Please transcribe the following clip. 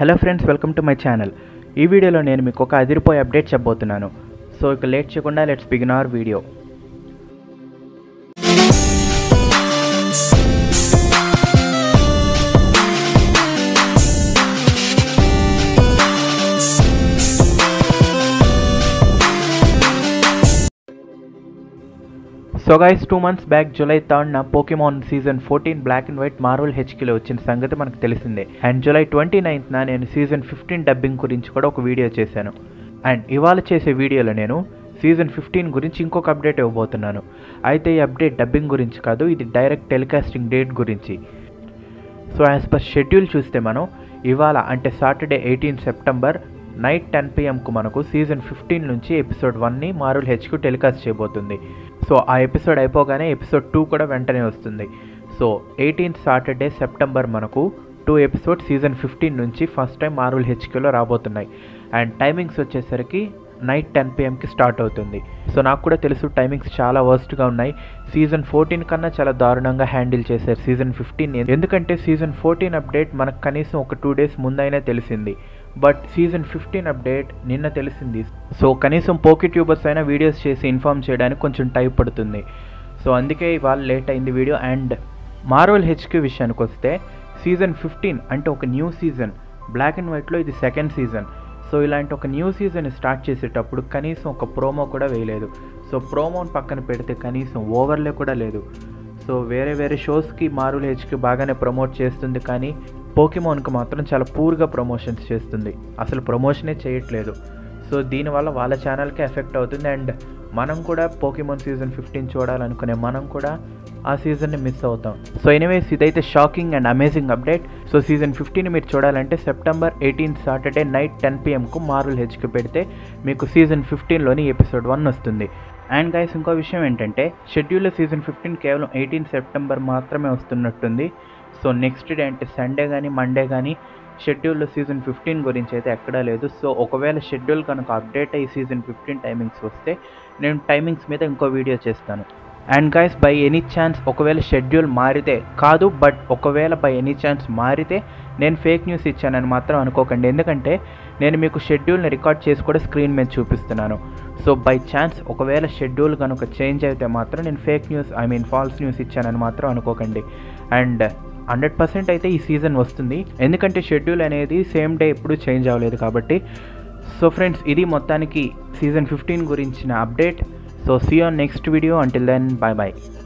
hello friends welcome to my channel ఈ వీడియోలో నేను మీకు ఒక అదిరిపోయే అప్డేట్ చెప్పబోతున్నాను సో ఇక లేట్ చేయకుండా let's begin our video so guys two months back July థర్డ్న Pokemon season fourteen black and white Marvel హెచ్కిలో వచ్చిన సంగతి మనకు తెలిసిందే అండ్ జూలై ట్వంటీ నైన్త్న నేను సీజన్ ఫిఫ్టీన్ డబ్బింగ్ గురించి కూడా ఒక వీడియో చేశాను అండ్ ఇవాళ చేసే వీడియోలో నేను సీజన్ ఫిఫ్టీన్ గురించి ఇంకొక అప్డేట్ ఇవ్వబోతున్నాను అయితే ఈ అప్డేట్ డబ్బింగ్ గురించి కాదు ఇది డైరెక్ట్ టెలికాస్టింగ్ డేట్ గురించి సో యాజ్ పర్ షెడ్యూల్ చూస్తే మనం ఇవాళ అంటే Saturday eighteen September night ten పిఎంకు మనకు సీజన్ ఫిఫ్టీన్ నుంచి ఎపిసోడ్ వన్ని మారుల్ హెచ్కు టెలికాస్ట్ చేయబోతుంది సో ఆ ఎపిసోడ్ అయిపోగానే ఎపిసోడ్ టూ కూడా వెంటనే వస్తుంది సో ఎయిటీన్త్ సాటర్డే సెప్టెంబర్ మనకు టూ ఎపిసోడ్ సీజన్ ఫిఫ్టీన్ నుంచి ఫస్ట్ టైం మారుల్ హెచ్క్యూలో రాబోతున్నాయి అండ్ టైమింగ్స్ వచ్చేసరికి నైట్ టెన్ పిఎంకి స్టార్ట్ అవుతుంది సో నాకు కూడా తెలుసు టైమింగ్స్ చాలా వర్స్ట్గా ఉన్నాయి సీజన్ ఫోర్టీన్ కన్నా చాలా దారుణంగా హ్యాండిల్ చేశారు సీజన్ ఫిఫ్టీన్ ఎందుకంటే సీజన్ ఫోర్టీన్ అప్డేట్ మనకు కనీసం ఒక టూ డేస్ ముందైనా తెలిసింది బట్ సీజన్ ఫిఫ్టీన్ అప్డేట్ నిన్న తెలిసింది సో కనీసం పోకీ ట్యూబర్స్ అయినా వీడియోస్ చేసి ఇన్ఫామ్ చేయడానికి కొంచెం టైం పడుతుంది సో అందుకే ఇవాళ లేట్ అయింది వీడియో అండ్ మార్వల్ హెచ్క్యూ విషయానికి వస్తే సీజన్ ఫిఫ్టీన్ అంటే ఒక న్యూ సీజన్ బ్లాక్ అండ్ వైట్లో ఇది సెకండ్ సీజన్ సో ఇలాంటి ఒక న్యూ సీజన్ స్టార్ట్ చేసేటప్పుడు కనీసం ఒక ప్రోమో కూడా వేయలేదు సో ప్రోమోని పక్కన పెడితే కనీసం ఓవర్లే కూడా లేదు సో వేరే వేరే షోస్కి మారుల్ హెచ్కి బాగానే ప్రమోట్ చేస్తుంది కానీ పోకిమోన్కి మాత్రం చాలా పూర్గా ప్రమోషన్స్ చేస్తుంది అసలు ప్రమోషనే చేయట్లేదు సో దీనివల్ల వాళ్ళ ఛానల్కి ఎఫెక్ట్ అవుతుంది అండ్ మనం కూడా పోకిమోన్ సీజన్ ఫిఫ్టీన్ చూడాలనుకునే మనం కూడా ఆ సీజన్ని మిస్ అవుతాం సో ఎనీవేస్ ఇదైతే shocking and amazing update so season fifteen మీరు చూడాలంటే September eighteenth Saturday night ten పిఎంకు మార్వల్ హెచ్కి పెడితే మీకు సీజన్ ఫిఫ్టీన్లోని ఎపిసోడ్ వన్ వస్తుంది అండ్ గైస్ ఇంకో విషయం ఏంటంటే షెడ్యూల్లో సీజన్ ఫిఫ్టీన్ కేవలం ఎయిటీన్ సెప్టెంబర్ మాత్రమే వస్తున్నట్టుంది సో నెక్స్ట్ డే అంటే సండే కానీ మండే కానీ షెడ్యూల్లో సీజన్ ఫిఫ్టీన్ గురించి అయితే ఎక్కడా లేదు సో ఒకవేళ షెడ్యూల్ కనుక అప్డేట్ అయ్యి సీజన్ ఫిఫ్టీన్ టైమింగ్స్ వస్తే నేను టైమింగ్స్ మీద ఇంకో వీడియో చేస్తాను and guys by any chance ఒకవేళ షెడ్యూల్ మారితే కాదు బట్ ఒకవేళ బై ఎనీ ఛాన్స్ మారితే నేను ఫేక్ న్యూస్ ఇచ్చానని మాత్రం అనుకోకండి ఎందుకంటే నేను మీకు షెడ్యూల్ని రికార్డ్ చేసి కూడా స్క్రీన్ మీద చూపిస్తున్నాను సో బై ఛాన్స్ ఒకవేళ షెడ్యూల్ కనుక చేంజ్ అయితే మాత్రం నేను fake news I mean false news ఇచ్చానని మాత్రం అనుకోకండి అండ్ హండ్రెడ్ పర్సెంట్ అయితే ఈ సీజన్ వస్తుంది ఎందుకంటే షెడ్యూల్ అనేది సేమ్ డే ఎప్పుడు చేంజ్ అవ్వలేదు కాబట్టి సో ఫ్రెండ్స్ ఇది మొత్తానికి సీజన్ ఫిఫ్టీన్ గురించిన update so see on next video until then bye bye